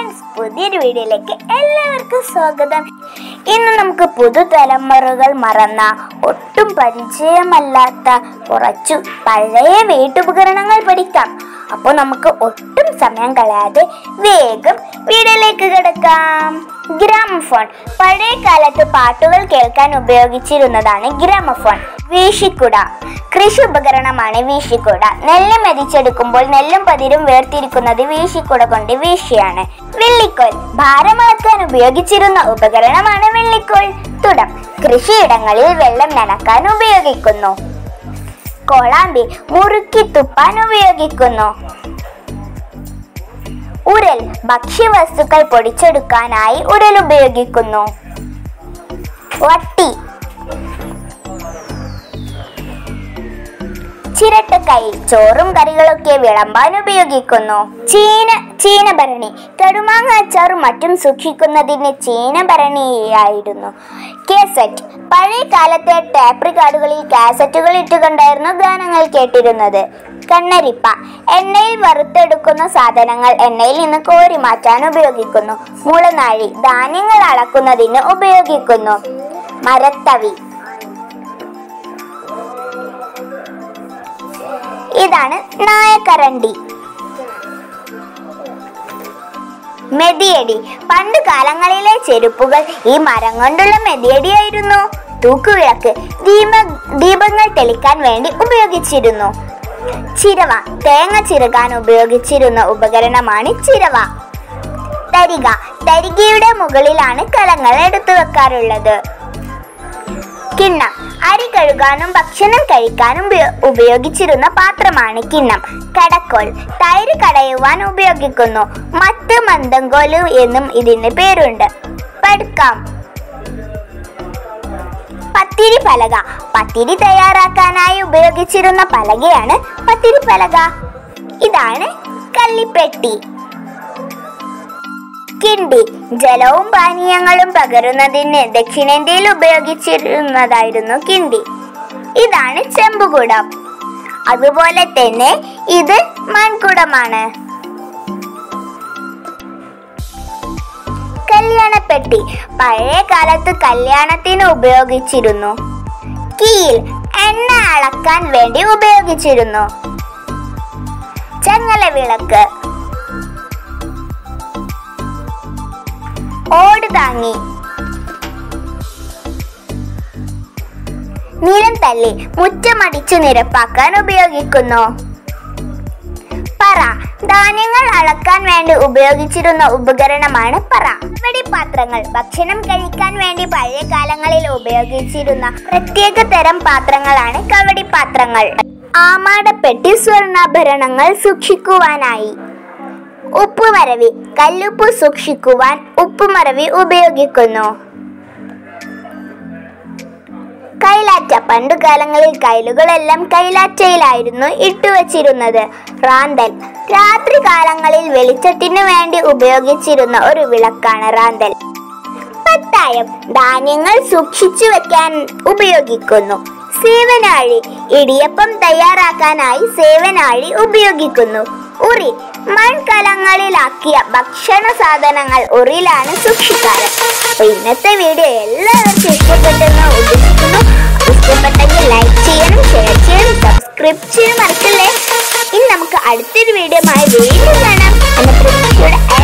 friends പുതിയൊരു വീഡിയോയിലേക്ക് എല്ലാവർക്കും സ്വാഗതം ഇന്ന് നമുക്ക് പുതുതലമുറകൾ മറന്ന ഒട്ടും പരിചയമല്ലാത്ത കുറച്ചു പഴയ വീട്ടുപകരണങ്ങൾ പഠിക്കാം അപ്പോൾ നമുക്ക് ഒട്ടും സമയം കളയാതെ വേഗം വീഡിയോയിലേക്ക് കിടക്കാം ഗ്രാമഫോൺ പഴയ കാലത്ത് പാട്ടുകൾ കേൾക്കാൻ ഉപയോഗിച്ചിരുന്നതാണ് ഗ്രാമഫോൺ വീശിക്കുട കൃഷി ഉപകരണമാണ് വീശിക്കുട നെല്ല് മെതിച്ചെടുക്കുമ്പോൾ നെല്ലും പതിരും വേർതിരിക്കുന്നത് വീശിക്കുട കൊണ്ട് വീശിയാണ് വെള്ളിക്കോൽ ഭാരമാക്കാൻ ഉപയോഗിച്ചിരുന്ന ഉപകരണമാണ് വെള്ളിക്കോൽ തുടം കൃഷിയിടങ്ങളിൽ വെള്ളം നനക്കാൻ ഉപയോഗിക്കുന്നു കോളാമ്പി മുറുക്കി തുപ്പാൻ ഉപയോഗിക്കുന്നു ഉരൽ ഭക്ഷ്യവസ്തുക്കൾ പൊടിച്ചെടുക്കാനായി ഉരൽ ഉപയോഗിക്കുന്നു വട്ടി ചിരട്ടക്കൈ ചോറും കറികളൊക്കെ വിളമ്പാൻ ഉപയോഗിക്കുന്നു ചീന ചീനഭരണി കടുമാങ്ങ അച്ചാറും മറ്റും സൂക്ഷിക്കുന്നതിന് ചീനഭരണിയായിരുന്നു കേസറ്റ് പഴയ കാലത്തെ ടേപ്പ് റിക്കാർഡുകളിൽ കാസറ്റുകൾ ഇട്ടുകൊണ്ടായിരുന്നു ഗാനങ്ങൾ കേട്ടിരുന്നത് കണ്ണരിപ്പ എണ്ണയിൽ വറുത്തെടുക്കുന്ന സാധനങ്ങൾ എണ്ണയിൽ നിന്ന് കോരി മാറ്റാൻ ഉപയോഗിക്കുന്നു മുളനാഴി ധാന്യങ്ങൾ അളക്കുന്നതിന് ഉപയോഗിക്കുന്നു മരത്തവി ഇതാണ് നായക്കരണ്ടി മെതിയടി പണ്ട് കാലങ്ങളിലെ ചെരുപ്പുകൾ ഈ മരം കൊണ്ടുള്ള മെതിയടിയായിരുന്നു തൂക്കുവിളക്ക് ദീപ ദീപങ്ങൾ തെളിക്കാൻ വേണ്ടി ഉപയോഗിച്ചിരുന്നു ചിരവ തേങ്ങ ചിരകാൻ ഉപയോഗിച്ചിരുന്ന ഉപകരണമാണ് ചിരവ തരിക തരികയുടെ മുകളിലാണ് കലങ്ങൾ എടുത്തു വെക്കാറുള്ളത് കിണ്ണം അരി കഴുകാനും ഭക്ഷണം കഴിക്കാനും ഉപയോ- ഉപയോഗിച്ചിരുന്ന പാത്രമാണ് കിണ്ണം കടക്കോൽ തൈര് കടയുവാൻ ഉപയോഗിക്കുന്നു മത്ത് മന്ദങ്കോല് എന്നും ഇതിന് പേരുണ്ട് പടുക്കാം പത്തിരി പലക പത്തിരി തയ്യാറാക്കാനായി ഉപയോഗിച്ചിരുന്ന പലകയാണ് പത്തിരി പലക ഇതാണ് കള്ളിപ്പെട്ടി കിണ്ടി ജലവും പാനീയങ്ങളും പകരുന്നതിന് ദക്ഷിണേന്ത്യയിൽ ഉപയോഗിച്ചിരുന്നതായിരുന്നു കിണ്ടി ഇതാണ് ചെമ്പുകുടം അതുപോലെ തന്നെ ഇത് മൺകുടമാണ് കല്യാണപ്പെട്ടി പഴയ കാലത്ത് കല്യാണത്തിന് ഉപയോഗിച്ചിരുന്നു കീൽ എണ്ണ അളക്കാൻ വേണ്ടി ഉപയോഗിച്ചിരുന്നു ചങ്ങല വിളക്ക് ഓട് താങ്ങി നിലം തല്ലി മുറ്റമടിച്ചു നിരപ്പാക്കാൻ ഉപയോഗിക്കുന്നു പറ ധാന്യങ്ങൾ അളക്കാൻ വേണ്ടി ഉപയോഗിച്ചിരുന്ന ഉപകരണമാണ് പറ പാത്രങ്ങൾ ഭക്ഷണം കഴിക്കാൻ വേണ്ടി പഴയ കാലങ്ങളിൽ ഉപയോഗിച്ചിരുന്ന പ്രത്യേക തരം പാത്രങ്ങളാണ് കവടി പാത്രങ്ങൾ ആമാടപ്പെട്ടി സ്വർണ്ണാഭരണങ്ങൾ സൂക്ഷിക്കുവാനായി ഉപ്പുമരവി കല്ലുപ്പ് സൂക്ഷിക്കുവാൻ ഉപ്പുമരവി ഉപയോഗിക്കുന്നു കൈലാറ്റ പണ്ടുകാലങ്ങളിൽ കൈലുകളെല്ലാം കൈലാറ്റയിലായിരുന്നു ഇട്ടുവച്ചിരുന്നത് റാന്തൽ രാത്രി കാലങ്ങളിൽ വെളിച്ചത്തിനു വേണ്ടി ഉപയോഗിച്ചിരുന്ന ഒരു വിളക്കാണ് റാന്തൽ പത്തായം ധാന്യങ്ങൾ സൂക്ഷിച്ചു വെക്കാൻ ഉപയോഗിക്കുന്നു സേവനാഴി ഇടിയപ്പം തയ്യാറാക്കാനായി സേവനാഴി ഉപയോഗിക്കുന്നു ഉറി മൺകലങ്ങളിലാക്കിയ ഭക്ഷണ സാധനങ്ങൾ ഉറിയിലാണ് സൂക്ഷിക്കാറ് അപ്പൊ ഇന്നത്തെ വീഡിയോ എല്ലാവർക്കും ഇഷ്ടപ്പെട്ടെന്ന് ഉദ്ദേശിക്കുന്നു ഇഷ്ടപ്പെട്ടെങ്കിൽ ലൈക്ക് ചെയ്യണം ഷെയർ ചെയ്യണം സബ്സ്ക്രൈബ് ചെയ്യാൻ മറക്കല്ലേ ഇനി നമുക്ക് അടുത്തൊരു വീഡിയോ വീണ്ടും കാണാം എന്ന പ്രതീക്ഷയോടെ